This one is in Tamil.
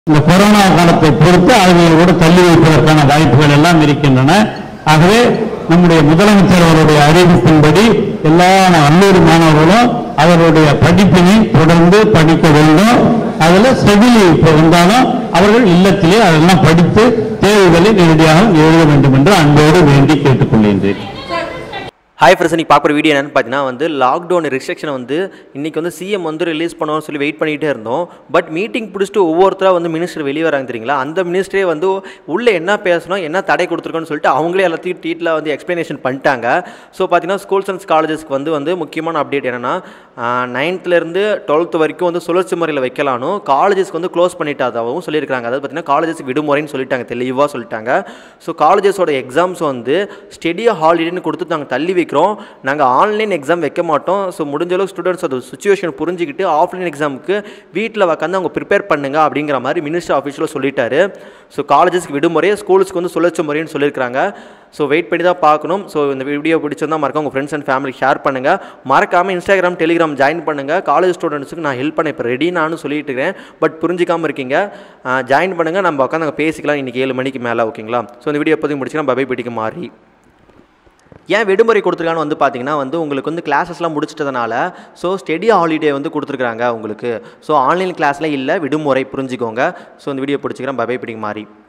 இந்த கொரோனா காலத்தை பொறுத்து அதை கூட தள்ளி வைப்பதற்கான வாய்ப்புகள் எல்லாம் இருக்கின்றன ஆகவே நம்முடைய முதலமைச்சர் அவருடைய அறிவிப்பின்படி எல்லா கல்லூரி மாணவர்களும் அவருடைய படிப்பினை தொடர்ந்து படிக்க வேண்டும் அதுல செவிலி இப்போ இருந்தாலும் அவர்கள் இல்லத்திலே அதெல்லாம் படித்து தேர்வுகளை நேரடியாக எழுத வேண்டும் என்று அன்போடு வேண்டி கேட்டுக்கொள்கின்றேன் ஹாய் ஃப்ரெண்ட்ஸ் இன்னைக்கு பார்க்குற வீடியோ என்னன்னு பார்த்தீங்கன்னா வந்து லாக்டவுன் ரெஸ்ட்ரிக்ஷனை வந்து இன்றைக்கி வந்து சிஎம் வந்து ரிலீஸ் பண்ணுவோம்னு சொல்லி வெயிட் பண்ணிகிட்டே இருந்தோம் பட் மீட்டிங் பிடிச்சிட்டு ஒவ்வொருத்தராக வந்து மினிஸ்டர் வெளியே வராங்க தெரியுங்களா அந்த மினிஸ்டரே வந்து உள்ளே என்ன பேசணும் என்ன தடை கொடுத்துருக்கோன்னு சொல்லிட்டு அவங்களே எல்லாத்தையும் டீட்டில் வந்து எக்ஸ்ப்ளனேஷன் பண்ணிட்டாங்க ஸோ பார்த்தீங்கன்னா ஸ்கூல்ஸ் அண்ட் காலேஜஸ்க்கு வந்து வந்து முக்கியமான அப்டேட் என்னென்னா நைன்த்துலேருந்து டுவெல்த் வரைக்கும் வந்து சுழற்சி முறையில் வைக்கலானும் காலேஜஸ்க்கு வந்து க்ளோஸ் பண்ணிட்டாதாகவும் சொல்லியிருக்காங்க அதாவது பார்த்தீங்கன்னா காலேஜஸ்க்கு விடுமுறைன்னு சொல்லிட்டாங்க தெளிவாக சொல்லிட்டாங்க ஸோ காலேஜஸோட எக்ஸாம்ஸ் வந்து ஸ்டெடி ஹாலிடேன்னு கொடுத்து நாங்கள் தள்ளி வைக்கிறோம் நாங்கள் ஆன்லைன் எக்ஸாம் வைக்க மாட்டோம் ஸோ முடிஞ்ச அளவுக்கு ஸ்டூடெண்ட்ஸ் அது சுச்சுவேஷன் புரிஞ்சுக்கிட்டு ஆஃப்லைன் எக்ஸாமுக்கு வீட்டில் உட்காந்து அவங்க ப்ரிப்பேர் பண்ணுங்க அப்படிங்கிற மாதிரி மினிஸ்டர் ஆஃபீஸில் சொல்லிட்டாரு ஸோ காலேஜஸ்க்கு விடுமுறை ஸ்கூல்ஸ்க்கு வந்து சுழற்சி முறைன்னு சொல்லியிருக்காங்க ஸோ வெயிட் பண்ணி தான் பார்க்கணும் ஸோ இந்த வீடியோ பிடிச்சிருந்தா மறக்காம உங்கள் ஃப்ரெண்ட்ஸ் அண்ட் ஃபேமிலி ஷேர் பண்ணுங்கள் மறக்காமல் இன்ஸ்டாகிராம் டெலிகிராம் ஜாயின் பண்ணுங்கள் காலேஜ் ஸ்டூடெண்ட்ஸுக்கு நான் ஹெல்ப் பண்ண இப்போ ரெடி நானும் சொல்லிட்டு இருக்கேன் பட் புரிஞ்சிக்காமல் இருக்கீங்க ஜாயின் பண்ணுங்கள் நம்ம உட்காந்து அங்கே பேசிக்கலாம் இன்றைக்கி ஏழு மணிக்கு மேலே ஓகேங்களா ஸோ இந்த வீடியோ எப்போதையும் முடிச்சுன்னா பபை பிடிக்க மாறி ஏன் விடுமுறை கொடுத்துருக்கான்னு வந்து பார்த்தீங்கன்னா வந்து உங்களுக்கு வந்து கிளாஸஸ்லாம் முடிச்சிட்டதுனால ஸோ ஸ்டெடி ஹாலிடே வந்து கொடுத்துருக்காங்க உங்களுக்கு ஸோ ஆன்லைன் கிளாஸில் இல்லை விடுமுறை புரிஞ்சுக்கோங்க ஸோ இந்த வீடியோ பிடிச்சிக்கிறேன் பபை பிடிக்க மாறி